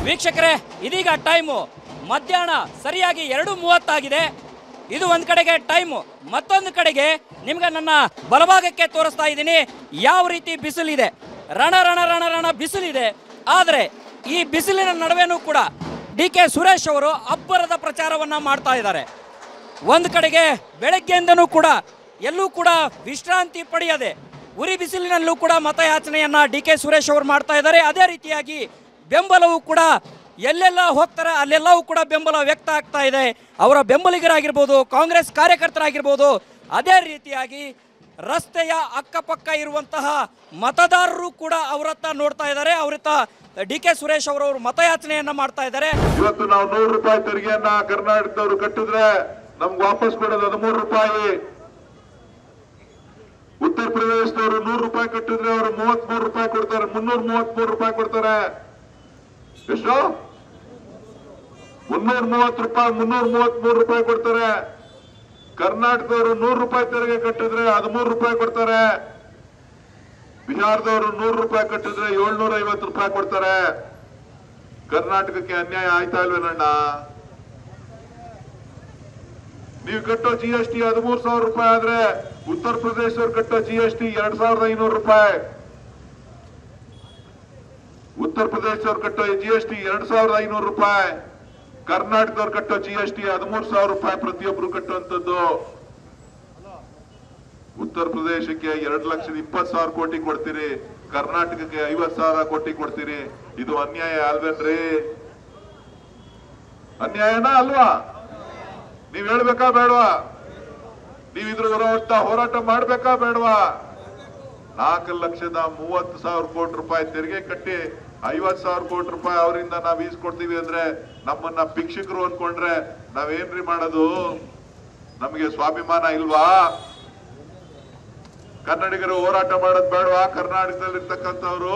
ವೀಕ್ಷಕರೇ ಇದೀಗ ಟೈಮು ಮಧ್ಯಾಹ್ನ ಸರಿಯಾಗಿ ಎರಡು ಮೂವತ್ತಾಗಿದೆ ಇದು ಒಂದು ಕಡೆಗೆ ಟೈಮು ಮತ್ತೊಂದು ಕಡೆಗೆ ನಿಮ್ಗೆ ನನ್ನ ಬಲಭಾಗಕ್ಕೆ ತೋರಿಸ್ತಾ ಇದ್ದೀನಿ ಯಾವ ರೀತಿ ಬಿಸಿಲಿದೆ ರಣ ರಣ ರಣ ರಣ ಬಿಸಿಲಿದೆ ಆದರೆ ಈ ಬಿಸಿಲಿನ ನಡುವೆನೂ ಕೂಡ ಡಿ ಕೆ ಸುರೇಶ್ ಅವರು ಅಬ್ಬರದ ಪ್ರಚಾರವನ್ನ ಮಾಡ್ತಾ ಇದ್ದಾರೆ ಒಂದು ಕಡೆಗೆ ಬೆಳಗ್ಗೆಯಿಂದನೂ ಕೂಡ ಎಲ್ಲೂ ಕೂಡ ವಿಶ್ರಾಂತಿ ಪಡೆಯದೆ ಉರಿ ಬಿಸಿಲಿನಲ್ಲೂ ಕೂಡ ಮತಯಾಚನೆಯನ್ನ ಡಿ ಕೆ ಸುರೇಶ್ ಅವರು ಮಾಡ್ತಾ ಇದ್ದಾರೆ ಅದೇ ರೀತಿಯಾಗಿ ಬೆಂಬಲವು ಕೂಡ ಎಲ್ಲೆಲ್ಲ ಹೋಗ್ತಾರೆ ಅಲ್ಲೆಲ್ಲವೂ ಕೂಡ ಬೆಂಬಲ ವ್ಯಕ್ತ ಆಗ್ತಾ ಇದೆ ಅವರ ಬೆಂಬಲಿಗರಾಗಿರ್ಬೋದು ಕಾಂಗ್ರೆಸ್ ಕಾರ್ಯಕರ್ತರಾಗಿರ್ಬೋದು ಅದೇ ರೀತಿಯಾಗಿ ರಸ್ತೆಯ ಅಕ್ಕಪಕ್ಕ ಇರುವಂತಹ ಮತದಾರರು ಕೂಡ ಅವರತ್ತ ನೋಡ್ತಾ ಇದ್ದಾರೆ ಅವರತ್ತ ಡಿ ಕೆ ಸುರೇಶ್ ಅವರವರು ಮತಯಾಚನೆಯನ್ನ ಮಾಡ್ತಾ ಇದ್ದಾರೆ ಇವತ್ತು ನಾವು ನೂರು ರೂಪಾಯಿ ತೆರಿಗೆಯನ್ನ ಕರ್ನಾಟಕದವರು ಕಟ್ಟಿದ್ರೆ ನಮ್ಗೆ ವಾಪಸ್ ಕೊಡೋದು ಹದಿಮೂರು ರೂಪಾಯಿ ಉತ್ತರ ಪ್ರದೇಶದವರು ನೂರು ರೂಪಾಯಿ ಕಟ್ಟಿದ್ರೆ ಅವರು ಮೂವತ್ತ್ ಮೂರು ರೂಪಾಯಿ ಕೊಡ್ತಾರೆ ಮುನ್ನೂರ ಮೂವತ್ತ್ ಮೂರು ರೂಪಾಯಿ ಕೊಡ್ತಾರೆ ಎಷ್ಟು ಮುನ್ನೂರ ಮೂವತ್ತು ರೂಪಾಯಿ ಮುನ್ನೂರ ಮೂವತ್ತ್ ಮೂರು ರೂಪಾಯಿ ಕೊಡ್ತಾರೆ ಕರ್ನಾಟಕದವರು ನೂರು ರೂಪಾಯಿ ತೆರಿಗೆ ಕಟ್ಟಿದ್ರೆ ಹದಿಮೂರು ರೂಪಾಯಿ ಕೊಡ್ತಾರೆ ಬಿಹಾರದವರು ನೂರು ರೂಪಾಯಿ ಕಟ್ಟಿದ್ರೆ ಏಳ್ನೂರ ಐವತ್ತು ರೂಪಾಯಿ ಕೊಡ್ತಾರೆ ಕರ್ನಾಟಕಕ್ಕೆ ಅನ್ಯಾಯ ಆಯ್ತಾ ಇಲ್ವೇನಣ್ಣ ನೀವು ಕಟ್ಟೋ ಜಿ ಎಸ್ ಟಿ ಹದಿಮೂರು ಸಾವಿರ ರೂಪಾಯಿ ಆದ್ರೆ ಉತ್ತರ ಪ್ರದೇಶದವ್ರು ಕಟ್ಟೋ ಜಿ ಎಸ್ ಟಿ ಎರಡ್ ಸಾವಿರದ ಐನೂರು ರೂಪಾಯಿ ಉತ್ತರ ಪ್ರದೇಶದವ್ರು ಕಟ್ಟೋ ಜಿ ಎಸ್ ಟಿ ಎರಡ್ ಸಾವಿರದ ಐನೂರು ರೂಪಾಯಿ ಕರ್ನಾಟಕದವ್ರು ಕಟ್ಟೋ ಜಿ ಎಸ್ ಟಿ ಹದಿಮೂರು ಸಾವಿರ ರೂಪಾಯಿ ಪ್ರತಿಯೊಬ್ರು ಕಟ್ಟುವಂಥದ್ದು ಉತ್ತರ ಪ್ರದೇಶಕ್ಕೆ ಎರಡು ಲಕ್ಷದ ಇಪ್ಪತ್ತು ಸಾವಿರ ಕೋಟಿ ಕೊಡ್ತೀರಿ ಕರ್ನಾಟಕಕ್ಕೆ ಐವತ್ ಸಾವಿರ ಕೋಟಿ ಕೊಡ್ತೀರಿ ಇದು ಅನ್ಯಾಯ ಅಲ್ವೇನ್ರಿ ಅನ್ಯಾಯನಾ ಅಲ್ವಾ ನೀವ್ ಹೇಳ್ಬೇಕಾ ಬೇಡವಾ ನೀವ್ ಇದ್ರ ವಿರೋಧ ಹೋರಾಟ ಮಾಡ್ಬೇಕಾ ಬೇಡವಾ ನಾಲ್ಕು ಲಕ್ಷದ ಮೂವತ್ತು ಸಾವಿರ ಕೋಟಿ ರೂಪಾಯಿ ತೆರಿಗೆ ಕಟ್ಟಿ ಐವತ್ ಸಾವಿರ ಕೋಟಿ ರೂಪಾಯಿ ಅವರಿಂದ ನಾವ್ ಈಸ್ಕೊಡ್ತೀವಿ ಅಂದ್ರೆ ನಮ್ಮನ್ನ ಭಿಕ್ಷುಕರು ಅನ್ಕೊಂಡ್ರೆ ನಾವೇನ್ರಿ ಮಾಡೋದು ನಮಗೆ ಸ್ವಾಭಿಮಾನ ಇಲ್ವಾ ಕನ್ನಡಿಗರು ಹೋರಾಟ ಮಾಡೋದ್ ಬೇಡವಾ ಕರ್ನಾಟಕದಲ್ಲಿರ್ತಕ್ಕಂಥವ್ರು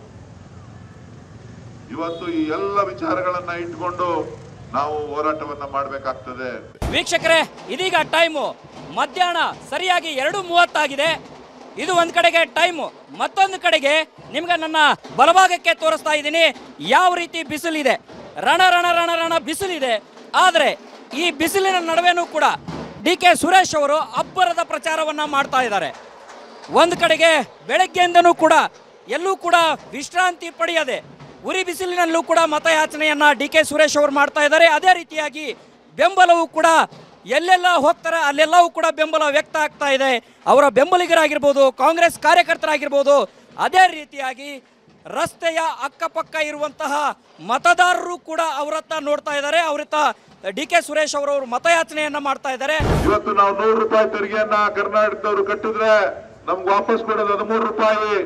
ಇವತ್ತು ಈ ಎಲ್ಲ ವಿಚಾರಗಳನ್ನ ಇಟ್ಕೊಂಡು ನಾವು ಹೋರಾಟವನ್ನ ಮಾಡ್ಬೇಕಾಗ್ತದೆ ವೀಕ್ಷಕರೇ ಇದೀಗ ಟೈಮು ಮಧ್ಯಾಹ್ನ ಸರಿಯಾಗಿ ಎರಡು ಮೂವತ್ತಾಗಿದೆ ಇದು ಒಂದು ಕಡೆಗೆ ಟೈಮು ಮತ್ತೊಂದು ಕಡೆಗೆ ನಿಮ್ಗೆ ನನ್ನ ಬಲಭಾಗಕ್ಕೆ ತೋರಿಸ್ತಾ ಇದ್ದೀನಿ ಯಾವ ರೀತಿ ಬಿಸಿಲಿದೆ ರಣ ರಣ ರಣ ರಣ ಬಿಸಿಲಿದೆ ಆದರೆ ಈ ಬಿಸಿಲಿನ ನಡುವೆನೂ ಕೂಡ ಡಿ ಕೆ ಸುರೇಶ್ ಅವರು ಅಬ್ಬರದ ಪ್ರಚಾರವನ್ನ ಮಾಡ್ತಾ ಇದ್ದಾರೆ ಒಂದು ಕಡೆಗೆ ಬೆಳಗ್ಗೆಯಿಂದನೂ ಕೂಡ ಎಲ್ಲೂ ಕೂಡ ವಿಶ್ರಾಂತಿ ಪಡೆಯದೆ ಉರಿ ಬಿಸಿಲಿನಲ್ಲೂ ಕೂಡ ಮತಯಾಚನೆಯನ್ನ ಡಿ ಕೆ ಸುರೇಶ್ ಅವರು ಮಾಡ್ತಾ ಇದ್ದಾರೆ ಅದೇ ರೀತಿಯಾಗಿ ಬೆಂಬಲವು ಕೂಡ ಎಲ್ಲೆಲ್ಲ ಹೋಗ್ತಾರೆ ಅಲ್ಲೆಲ್ಲವೂ ಕೂಡ ಬೆಂಬಲ ವ್ಯಕ್ತ ಆಗ್ತಾ ಇದೆ ಅವರ ಬೆಂಬಲಿಗರಾಗಿರ್ಬೋದು ಕಾಂಗ್ರೆಸ್ ಕಾರ್ಯಕರ್ತರಾಗಿರ್ಬೋದು ಅದೇ ರೀತಿಯಾಗಿ ರಸ್ತೆಯ ಅಕ್ಕಪಕ್ಕ ಇರುವಂತಹ ಮತದಾರರು ಕೂಡ ಅವರತ್ತ ನೋಡ್ತಾ ಇದ್ದಾರೆ ಅವರತ್ತ ಡಿ ಕೆ ಸುರೇಶ್ ಅವರವರು ಮತಯಾಚನೆಯನ್ನ ಮಾಡ್ತಾ ಇದ್ದಾರೆ ಇವತ್ತು ನಾವು ನೂರು ರೂಪಾಯಿ ತೆರಿಗೆಯನ್ನ ಕರ್ನಾಟಕದವರು ಕಟ್ಟಿದ್ರೆ ನಮ್ಗೆ ವಾಪಸ್ ಕೊಡೋದು ಹದಿಮೂರು ರೂಪಾಯಿ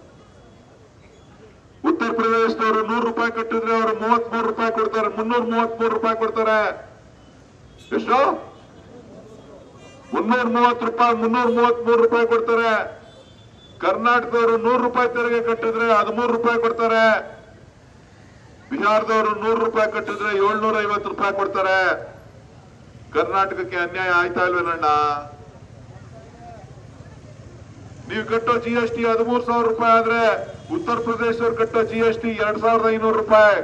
ಉತ್ತರ ಪ್ರದೇಶದವರು ನೂರು ರೂಪಾಯಿ ಕಟ್ಟಿದ್ರೆ ಅವರು ಮೂವತ್ತ್ ಮೂರು ರೂಪಾಯಿ ಕೊಡ್ತಾರೆ ಮುನ್ನೂರ ಮೂವತ್ತ್ ಮೂರು ರೂಪಾಯಿ ಕೊಡ್ತಾರೆ ಎಷ್ಟು ಮುನ್ನೂರ ಮೂವತ್ತು ರೂಪಾಯಿ ಮುನ್ನೂರ ಮೂವತ್ತ್ ಮೂರು ರೂಪಾಯಿ ಕೊಡ್ತಾರೆ ಕರ್ನಾಟಕದವರು ನೂರು ರೂಪಾಯಿ ತೆರಿಗೆ ಕಟ್ಟಿದ್ರೆ ಹದಿಮೂರು ರೂಪಾಯಿ ಕೊಡ್ತಾರೆ ಬಿಹಾರದವರು ನೂರು ರೂಪಾಯಿ ಕಟ್ಟಿದ್ರೆ ಏಳ್ನೂರ ಐವತ್ತು ರೂಪಾಯಿ ಕೊಡ್ತಾರೆ ಕರ್ನಾಟಕಕ್ಕೆ ಅನ್ಯಾಯ ಆಯ್ತಾ ಇಲ್ವೇನಣ್ಣ ನೀವು ಕಟ್ಟೋ ಜಿ ಎಸ್ ಟಿ ಹದಿಮೂರು ಸಾವಿರ ರೂಪಾಯಿ ಆದ್ರೆ ಉತ್ತರ ಪ್ರದೇಶದವ್ರು ಕಟ್ಟೋ ಜಿ ಎಸ್ ಟಿ ಎರಡ್ ಸಾವಿರದ ಐನೂರು ರೂಪಾಯಿ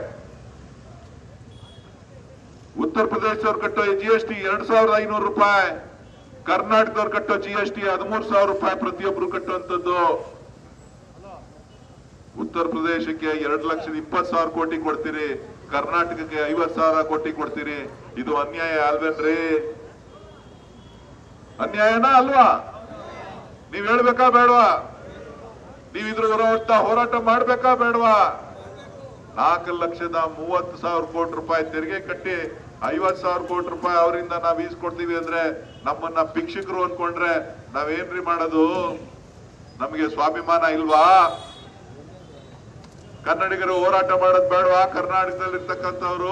ಉತ್ತರ ಪ್ರದೇಶದವ್ರು ಕಟ್ಟೋ ಜಿ ಎಸ್ ಟಿ ಎರಡ್ ಸಾವಿರದ ಐನೂರು ರೂಪಾಯಿ ಕರ್ನಾಟಕದವ್ರು ಕಟ್ಟೋ ಜಿ ಎಸ್ ಟಿ ಹದಿಮೂರು ಸಾವಿರ ರೂಪಾಯಿ ಪ್ರತಿಯೊಬ್ರು ಕಟ್ಟುವಂಥದ್ದು ಉತ್ತರ ಪ್ರದೇಶಕ್ಕೆ ಎರಡು ಲಕ್ಷದ ಇಪ್ಪತ್ತು ಸಾವಿರ ಕೋಟಿ ಕೊಡ್ತೀರಿ ಕರ್ನಾಟಕಕ್ಕೆ ಐವತ್ ಸಾವಿರ ಕೋಟಿ ಕೊಡ್ತೀರಿ ಇದು ಅನ್ಯಾಯ ಅಲ್ವೇನ್ರಿ ಅನ್ಯಾಯನಾ ಅಲ್ವಾ ನೀವ್ ಹೇಳ್ಬೇಕಾ ಬೇಡವಾ ನೀವ್ ಇದ್ರ ವಿರೋಧ ಹೋರಾಟ ಮಾಡ್ಬೇಕಾ ಬೇಡವಾ ನಾಲ್ಕು ಲಕ್ಷದ ಮೂವತ್ತು ಸಾವಿರ ಕೋಟಿ ರೂಪಾಯಿ ತೆರಿಗೆ ಕಟ್ಟಿ ಐವತ್ ಸಾವಿರ ಕೋಟಿ ರೂಪಾಯಿ ಅವರಿಂದ ನಾವ್ ಈಸ್ಕೊಡ್ತೀವಿ ಅಂದ್ರೆ ನಮ್ಮನ್ನ ಭಿಕ್ಷುಕರು ಅನ್ಕೊಂಡ್ರೆ ನಾವೇನ್ರಿ ಮಾಡೋದು ನಮಗೆ ಸ್ವಾಭಿಮಾನ ಇಲ್ವಾ ಕನ್ನಡಿಗರು ಹೋರಾಟ ಮಾಡೋದ್ ಬೇಡವಾ ಕರ್ನಾಟಕದಲ್ಲಿರ್ತಕ್ಕಂಥವ್ರು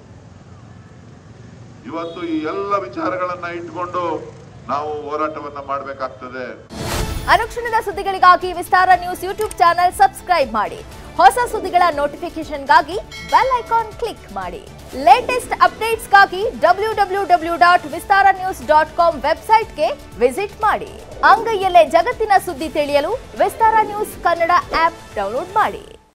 ಇವತ್ತು ಈ ಎಲ್ಲ ವಿಚಾರಗಳನ್ನ ಇಟ್ಕೊಂಡು ನಾವು ಹೋರಾಟವನ್ನ ಮಾಡ್ಬೇಕಾಗ್ತದೆ ಅನುಕ್ಷಣದ ಸುದ್ದಿಗಳಿಗಾಗಿ Vistara news YouTube channel subscribe ಮಾಡಿ ಹೊಸ ಸುದ್ದಿಗಳ ನೋಟಿಫಿಕೇಶನ್ಗಾಗಿ ಬೆಲ್ ಐಕಾನ್ ಕ್ಲಿಕ್ ಮಾಡಿ ಲೇಟೆಸ್ಟ್ ಅಪ್ಡೇಟ್ಸ್ಗಾಗಿ W W W dot Vistara news dot com ವೆಬ್ಸೈಟ್ಗೆ ವಿಸಿಟ್ ಮಾಡಿ ಅಂಗೈಯಲ್ಲೇ ಜಗತ್ತಿನ ಸುದ್ದಿ ತಿಳಿಯಲು Vistara news Kannada app download ಮಾಡಿ